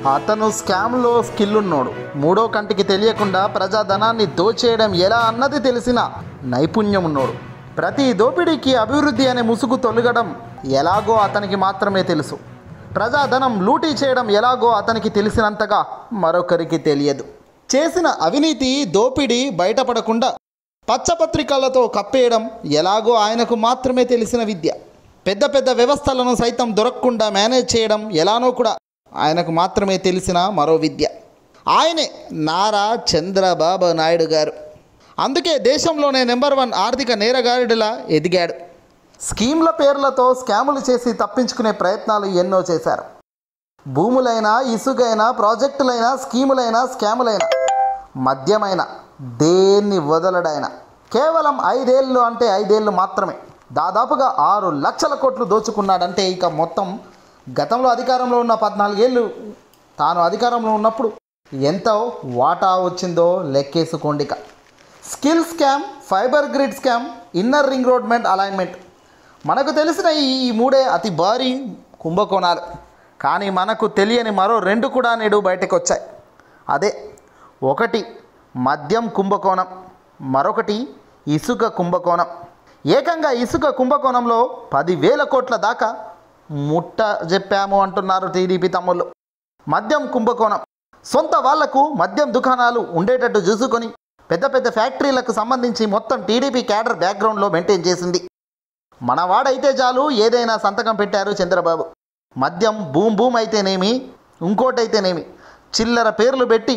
అతను స్కామ్లో స్కిల్ ఉన్నోడు మూడో కంటికి తెలియకుండా ప్రజాధనాన్ని దోచేయడం ఎలా అన్నది తెలిసిన నైపుణ్యం ఉన్నోడు ప్రతి దోపిడీకి అభివృద్ధి అనే ముసుగు తొలగడం ఎలాగో అతనికి మాత్రమే తెలుసు ప్రజాధనం లూటీ చేయడం ఎలాగో అతనికి తెలిసినంతగా మరొకరికి తెలియదు చేసిన అవినీతి దోపిడీ బయటపడకుండా పచ్చపత్రికలతో కప్పేయడం ఎలాగో ఆయనకు మాత్రమే తెలిసిన విద్య పెద్ద పెద్ద వ్యవస్థలను సైతం దొరకకుండా మేనేజ్ చేయడం ఎలానో కూడా ఆయనకు మాత్రమే తెలిసిన మరో విద్య ఆయనే నారా చంద్రబాబు నాయుడు గారు అందుకే దేశంలోనే నెంబర్ వన్ ఆర్థిక నేరగారుడిలా ఎదిగాడు స్కీమ్ల పేర్లతో స్కాములు చేసి తప్పించుకునే ప్రయత్నాలు ఎన్నో చేశారు భూములైనా ఇసుగైనా ప్రాజెక్టులైనా స్కీములైనా స్కాములైనా మద్యమైన దేన్ని వదలడైన కేవలం ఐదేళ్ళు అంటే ఐదేళ్ళు మాత్రమే దాదాపుగా ఆరు లక్షల కోట్లు దోచుకున్నాడంటే ఇక మొత్తం గతంలో అధికారంలో ఉన్న పద్నాలుగేళ్ళు తాను అధికారంలో ఉన్నప్పుడు ఎంత వాటా వచ్చిందో లెక్కేసుకోండిక skill scam fiber grid scam inner ring road మెంట్ అలైన్మెంట్ మనకు తెలిసిన ఈ ఈ మూడే అతి భారీ కుంభకోణాలు కానీ మనకు తెలియని మరో రెండు కూడా నేడు బయటకు వచ్చాయి అదే ఒకటి మద్యం కుంభకోణం మరొకటి ఇసుక కుంభకోణం ఏకంగా ఇసుక కుంభకోణంలో పదివేల కోట్ల దాకా ముట్ట చెప్పాము అంటున్నారు టీడీపీ తమ్ముళ్ళు మద్యం కుంభకోణం సొంత వాళ్లకు మద్యం దుకాణాలు ఉండేటట్టు చూసుకొని పెద్ద పెద్ద ఫ్యాక్టరీలకు సంబంధించి మొత్తం టీడీపీ క్యాడర్ బ్యాక్గ్రౌండ్లో మెయింటైన్ చేసింది మనవాడైతే చాలు ఏదైనా సంతకం పెట్టారు చంద్రబాబు మద్యం బూమ్ బూమ్ అయితేనేమి ఇంకోటైతేనేమి చిల్లర పేర్లు పెట్టి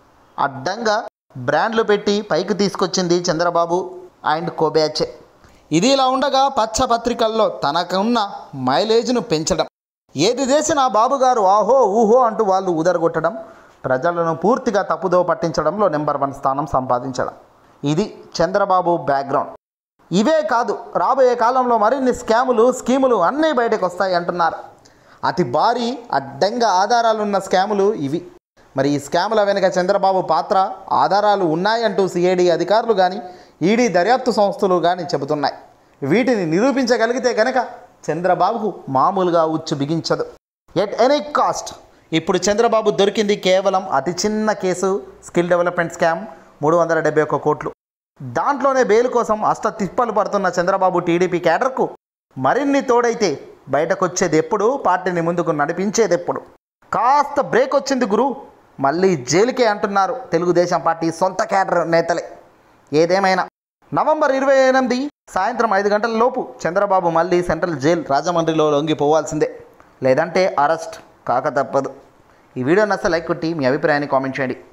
అడ్డంగా బ్రాండ్లు పెట్టి పైకి తీసుకొచ్చింది చంద్రబాబు అండ్ కోబ్యాచే ఇది ఇలా ఉండగా పచ్చ పత్రికల్లో తనకున్న మైలేజ్ను పెంచడం ఏది చేసినా బాబుగారు ఆహో ఊహో అంటూ వాళ్ళు ఉదరగొట్టడం ప్రజలను పూర్తిగా తప్పుదో పట్టించడంలో నెంబర్ వన్ స్థానం సంపాదించడం ఇది చంద్రబాబు బ్యాక్గ్రౌండ్ ఇవే కాదు రాబోయే కాలంలో మరిన్ని స్కాములు స్కీములు అన్నీ బయటకు వస్తాయి అంటున్నారు అతి భారీ అడ్డంగా ఆధారాలున్న స్కాములు ఇవి మరి ఈ స్కాముల వెనుక చంద్రబాబు పాత్ర ఆధారాలు ఉన్నాయంటూ సిఐడి అధికారులు కానీ ఈడీ దర్యాప్తు సంస్థలు కానీ చెబుతున్నాయి వీటిని నిరూపించగలిగితే కనుక చంద్రబాబుకు మామూలుగా ఉచ్చు బిగించదు ఎట్ ఎనీ కాస్ట్ ఇప్పుడు చంద్రబాబు దొరికింది కేవలం అతి చిన్న కేసు స్కిల్ డెవలప్మెంట్ స్కామ్ మూడు వందల డెబ్బై ఒక్క కోట్లు దాంట్లోనే బెయిల్ కోసం అష్ట తిప్పలు పడుతున్న చంద్రబాబు టీడీపీ క్యాడర్కు మరిన్ని తోడైతే బయటకు వచ్చేది ఎప్పుడు పార్టీని ముందుకు నడిపించేది ఎప్పుడు కాస్త బ్రేక్ వచ్చింది గురు మళ్ళీ జైలుకే అంటున్నారు తెలుగుదేశం పార్టీ సొంత క్యాడర్ నేతలే ఏదేమైనా నవంబర్ ఇరవై ఎనిమిది సాయంత్రం ఐదు గంటల లోపు చంద్రబాబు మళ్ళీ సెంట్రల్ జైల్ రాజమండ్రిలో లొంగిపోవాల్సిందే లేదంటే అరెస్ట్ కాక తప్పదు ఈ వీడియో నచ్చ లైక్ కొట్టి మీ అభిప్రాయాన్ని కామెంట్ చేయండి